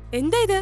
എന്താ ഇത്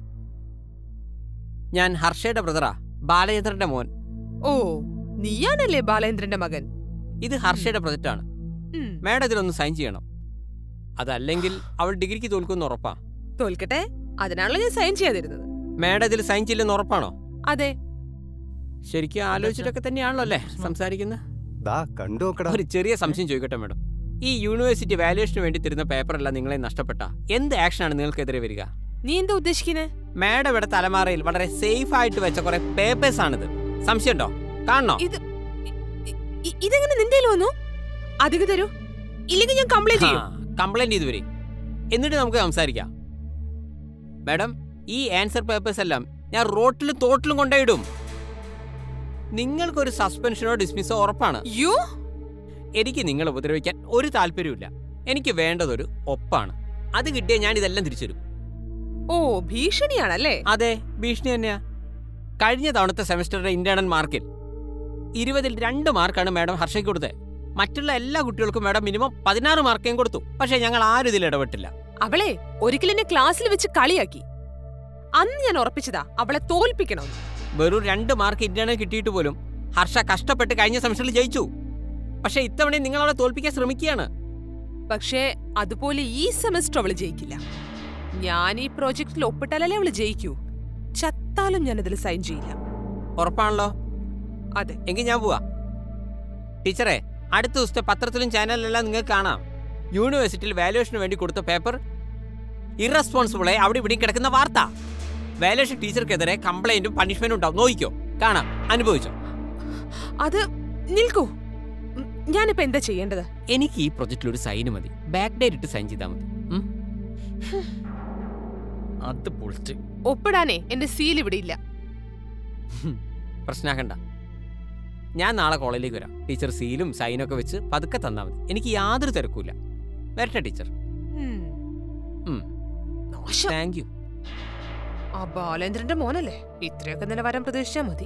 ഞാൻ ഹർഷയുടെ ബ്രദറാ ബാലചന്ദ്രന്റെ മോൻ ഓ നീയാണല്ലേ ബാലേന്ദ്രന്റെ മകൻ ഇത് ഹർഷയുടെ പ്രൊജക്റ്റാണ് ഉം, മാഡം ഇതിലൊന്ന് സൈൻ ചെയ്യണം അതല്ലെങ്കിൽ അവൾ ഡിഗ്രിക്ക് തോൽക്കുമെന്ന് ഉറപ്പാ തോൽക്കട്ടെ അതിനാണല്ലോ ഞാൻ സൈൻ ചെയ്യാതിരുന്നത് മാഡം ഇതിൽ സൈൻ ചെയ്യില്ലെന്ന് ഉറപ്പാണോ അതെ ശരിക്കും ആലോചിച്ചിട്ടൊക്കെ തന്നെയാണല്ലോ അല്ലേ സംസാരിക്കുന്നത് ദാ കണ്ടു നോക്കടാ ഒരു ചെറിയ സംശയം ചോദിക്കട്ടെ മാഡം ഈ യൂണിവേഴ്സിറ്റി വാല്യുവേഷന് വേണ്ടി തരുന്ന പേപ്പറെല്ലാം നിങ്ങളെ നഷ്ടപ്പെട്ട എന്ത് ആക്ഷനാണ് നിങ്ങൾക്കെതിരെ വരിക നീ എന്താ ഉദ്ദേശിക്കുന്നേ മാഡം ഇവിടെ തലമാറയിൽ വളരെ സേഫ് ആയിട്ട് വെച്ച കുറെ പേപ്പേഴ്സ് ആണിത് സംശയമുണ്ടോ കാണണോ ഇത് ഇ- ഇ- ഇതെങ്ങനെ നിന്റെ വന്നു അധികം തരൂ ഇല്ലെങ്കിൽ ഞാൻ കംപ്ലൈന്റ് ചെയ്യും കംപ്ലൈന്റ് ചെയ്തു വരും എന്നിട്ട് നമുക്ക് സംസാരിക്കാം മാഡം ഈ ആൻസർ പേപ്പേഴ്സ് എല്ലാം ഞാൻ റോട്ടിലും തോട്ടിലും കൊണ്ടുപോയിടും നിങ്ങൾക്കൊരു സസ്പെൻഷനോ ഡിസ്മിസോ ഉറപ്പാണ് യു എനിക്ക് നിങ്ങളെ ഉപദ്രവിക്കാൻ ഒരു താല്പര്യമില്ല എനിക്ക് വേണ്ടതൊരു ഒപ്പാണ് അത് കിട്ടിയാൽ ഞാൻ ഇതെല്ലാം തിരിച്ചു തരും ഓ ഭീഷണിയാണല്ലേ അതെ ഭീഷണി തന്നെയാ കഴിഞ്ഞ തവണത്തെ സെമസ്റ്ററിന്റെ ഇന്റേണൽ മാർക്കിൽ ഇരുപതിൽ രണ്ട് മാർക്കാണ് മാഡം ഹർഷയ്ക്ക് കൊടുത്തത് മറ്റുള്ള എല്ലാ കുട്ടികൾക്കും മാഡം മിനിമം പതിനാറ് മാർക്കേയും കൊടുത്തു പക്ഷേ ഞങ്ങൾ ആരും ഇതിൽ ഇടപെട്ടില്ല അവളെ ഒരിക്കൽ എന്നെ ക്ലാസ്സിൽ വെച്ച് കളിയാക്കി അന്ന് ഞാൻ ഉറപ്പിച്ചതാ അവളെ തോൽപ്പിക്കണം വെറും രണ്ട് മാർക്ക് ഇന്റേണൽ കിട്ടിയിട്ട് പോലും ഹർഷ കഷ്ടപ്പെട്ട് കഴിഞ്ഞ സെമസ്റ്ററിൽ ജയിച്ചു പക്ഷേ ഇത്തവണ നിങ്ങൾ അവളെ തോൽപ്പിക്കാൻ ശ്രമിക്കുകയാണ് പക്ഷേ അതുപോലെ ഈ സെമസ്റ്റർ അവള് ജയിക്കില്ല ഞാൻ ഈ പ്രോജക്റ്റിൽ ഒപ്പിട്ടാലല്ലേ അവള് ജയിക്കൂ ചത്താലും ഞാനതിൽ സൈൻ ചെയ്യില്ല ഉറപ്പാണല്ലോ അതെ എങ്കിൽ ഞാൻ പോവാ ടീച്ചറെ അടുത്ത ദിവസത്തെ പത്രത്തിലും ചാനലിലെല്ലാം നിങ്ങൾക്ക് കാണാം യൂണിവേഴ്സിറ്റിയിൽ വാല്യുവേഷന് വേണ്ടി കൊടുത്ത പേപ്പർ ഇറസ്പോൺസിബിളായി അവിടെ ഇവിടെ കിടക്കുന്ന വാർത്ത വാല്യുവേഷൻ ടീച്ചർക്കെതിരെ കംപ്ലൈന്റും പണിഷ്മെന്റും ഉണ്ടാവും നോക്കിക്കോ കാണാം അനുഭവിച്ചോ അത് നിൽക്കൂ ഉം, ഞാനിപ്പോ എന്താ ചെയ്യേണ്ടത് എനിക്ക് ഈ പ്രൊജക്റ്റിൽ ഒരു സൈന് മതി ബാക്ക് ഡേറ്റ് ഇട്ട് സൈൻ ചെയ്താൽ മതി ഉം? അത് പൊളിച്ച് ഒപ്പിടാനേ എന്റെ സീൽ ഇവിടെ ഇല്ല പ്രശ്നമാക്കണ്ട ഞാൻ നാളെ കോളേജിലേക്ക് വരാം ടീച്ചർ സീലും സൈനൊക്കെ വെച്ച് പതുക്കെ തന്നാൽ മതി എനിക്ക് യാതൊരു തിരക്കൂല വരട്ടെ ടീച്ചർ ഉം. ഉം. നാശം. താങ്ക് യു ആ ബാലേന്ദ്രന്റെ മോനല്ലേ ഇത്രയൊക്കെ നിലവാരം പ്രതീക്ഷിച്ചാ മതി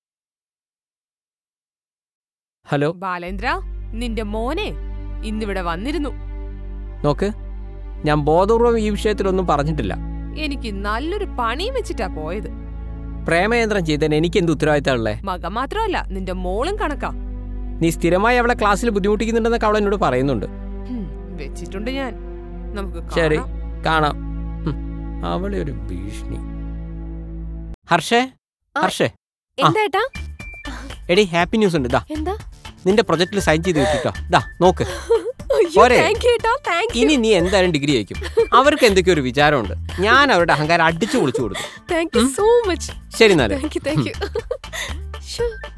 ഹലോ ബാലേന്ദ്ര നിന്റെ മോനെ ഇന്നിവിടെ വന്നിരുന്നു നോക്ക് ഞാൻ ബോധപൂർവം ഈ വിഷയത്തിലൊന്നും പറഞ്ഞിട്ടില്ല എനിക്ക് നല്ലൊരു പണിയും വെച്ചിട്ടാ പോയത് പ്രേമയന്ത്രം ചെയ്തതിന് എനിക്ക് എന്ത് ഉത്തരവാദിത്തമുള്ളേ മകൻ മാത്രമല്ല നിന്റെ മോളും കണക്കാ നീ സ്ഥിരമായി അവളെ ക്ലാസ്സിൽ ബുദ്ധിമുട്ടിക്കുന്നുണ്ടെന്നൊക്കെ അവൾ എന്നോട് പറയുന്നുണ്ട് ഹും, വെച്ചിട്ടുണ്ട് ഞാൻ നമുക്ക് ശരി കാണാം. കാണാം ഹും, അവളെ ഒരു ഭീഷണി ഹർഷേ ആ. ഹർഷേ എന്താ ഏട്ടാ എടി ഹാപ്പി ന്യൂസ് ഉണ്ട് ദാ എന്താ നിന്റെ പ്രൊജക്റ്റിൽ സൈൻ ചെയ്ത് വെച്ചിട്ടോ ദാ നോക്ക് അയ്യോ, പോരെ? thank you ഏട്ടാ, thank you. ഇനി നീ എന്തായാലും ഡിഗ്രി അയക്കും അവർക്ക് എന്തൊക്കെയോ ഒരു വിചാരമുണ്ട് ഞാൻ അവരുടെ അഹങ്കാരം അടിച്ചു പൊളിച്ചു കൊടുക്കും Thank you so much. ശരി എന്നാലേ Thank you, thank you. ശ്ശോ.